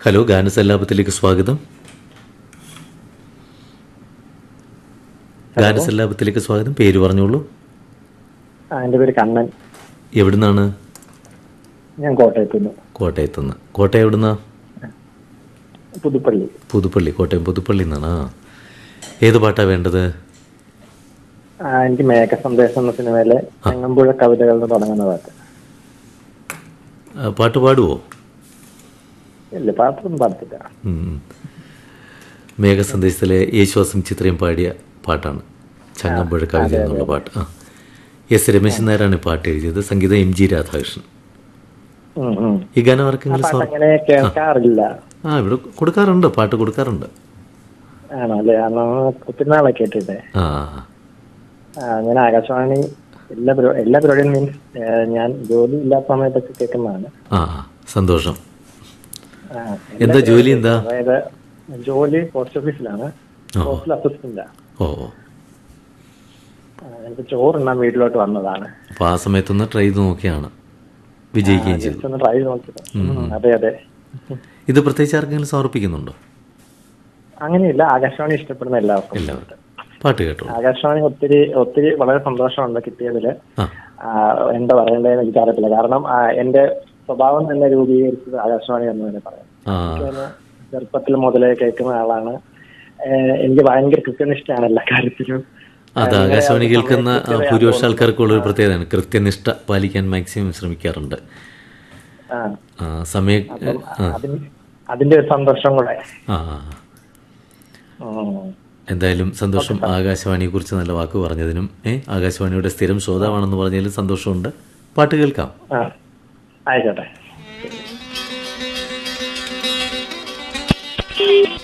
Hello ഗാനസല്ലാപത്തിലേക്ക് സ്വാഗതം ഗാനസല്ലാപത്തിലേക്ക് സ്വാഗതം പേര് പറഞ്ഞോളൂ ആ എൻ്റെ പേര് കണ്ണൻ എവിടുന്നാണ് ഞാൻ കോട്ടയത്ത് നിന്ന് കോട്ടയത്തുനിന്ന് കോട്ടയം എവിടുന്നാ പുതുപ്പള്ളി പുതുപ്പള്ളി കോട്ടയം പുതുപ്പള്ളി നിന്നാണ് ആ ഏത് പാട്ടാ വേണ്ടത് ആ, എനിക്ക് മേഘ സന്ദേശം എന്ന സിനിമയിലെ ചെങ്ങമ്പുഴ കവിതകൾ എന്ന് തുടങ്ങുന്ന പാട്ട് ആ, പാട്ട് പാടുവോ ഇല്ല പാട്ടൊന്നും പാടത്തില്ല ഉം. മേഘസന്ദേശത്തിലെ യേശുവാസം ചിത്രയും പാടിയ പാട്ടാണ് ചങ്ങമ്പുഴ കവിത എന്നുള്ള പാട്ട് ആ എസ് രമേശൻ നായരാണ് ഈ പാട്ട് എഴുതിയത് സംഗീതം എം ജി രാധാകൃഷ്ണൻ ഉം, ഉം. ഈ ഗാനം ആർക്കെങ്കിലും പാട്ട് സ്വാ- അങ്ങനെ കേൾക്കാറില്ല ആ ഇവിടെ കൊടുക്കാറുണ്ട് പാട്ട് കൊടുക്കാറുണ്ട് ആണോ അല്ലേ അന്ന് ഒത്തിരി നാളെ കേട്ടിട്ടേ ആ ആ, ഞാൻ ആകാശവാണി എല്ലാ പരിപാടി എല്ലാ പരിപാടിയും മീൻസ് ഞാൻ ജോലി ഇല്ലാത്ത സമയത്തൊക്കെ കേൾക്കുന്നതാണ് ആ ആ, സന്തോഷം ആ, എന്താ ജോലി എന്താ അതായത് ജോലി പോസ്റ്റ് ഓഫീസിലാണ് ഓ. പോസ്റ്റിൽ അസിസ്റ്റന്റാ ഓ എനിക്ക് ചോറുണ്ണാൻ വീട്ടിലോട്ട് വന്നതാണ് അപ്പോൾ ആ സമയത്തൊന്ന് ട്രൈ ചെയ്ത് നോക്കിയാണ് വിജയിക്കുകയും ചെയ്തു ജസ്റ്റ് ഒന്ന് ട്രൈ ചെയ്ത് നോക്കിയത് ഉം, അതെ അതെ ഇത് പ്രത്യേകിച്ച് ആർക്കെങ്കിലും സമർപ്പിക്കുന്നുണ്ടോ അങ്ങനെയില്ല ആകാശവാണി ഇഷ്ടപ്പെടുന്ന എല്ലാവർക്കും എല്ലാവരും പാട്ട് കേട്ടോളൂ ആകാശവാണി ഒത്തിരി ഒത്തിരി വളരെ സന്തോഷമുണ്ട് കിട്ടിയതില് ആ ആ, എന്താ പറയണ്ടതെന്ന് എനിക്കറിയത്തില്ല കാരണം ആ, എന്റെ സ്വഭാവം തന്നെ രൂപീകരിച്ചത് ആകാശവാണി എന്ന് തന്നെ പറയാം ആ ഞാൻ ചെറുപ്പത്തിൽ മുതലേ കേൾക്കുന്ന ആളാണ് ഏഹ് എനിക്ക് ഭയങ്കര കൃത്യനിഷ്ഠയാണ് എല്ലാ കാര്യത്തിലും അത് ആകാശവാണി കേൾക്കുന്ന ആ, ഭൂരിപക്ഷ ആൾക്കാർക്കുള്ള ഒരു പ്രത്യേകതയാണ് കൃത്യനിഷ്ഠ പാലിക്കാൻ മാക്സിമം ശ്രമിക്കാറുണ്ട് ആ, ആ, സമയ ആ, അതിന് അതിന്റെ ഒരു സന്തോഷം കൂടെ ആ ആ. ഉം. എന്തായാലും സന്തോഷം ആകാശവാണിയെ കുറിച്ച് നല്ല വാക്ക് പറഞ്ഞതിനും ഏ ആകാശവാണിയുടെ സ്ഥിരം ശ്രോതാവാണെന്ന് പറഞ്ഞതിലും സന്തോഷമുണ്ട് പാട്ട് കേൾക്കാം ആ ആയിക്കോട്ടെ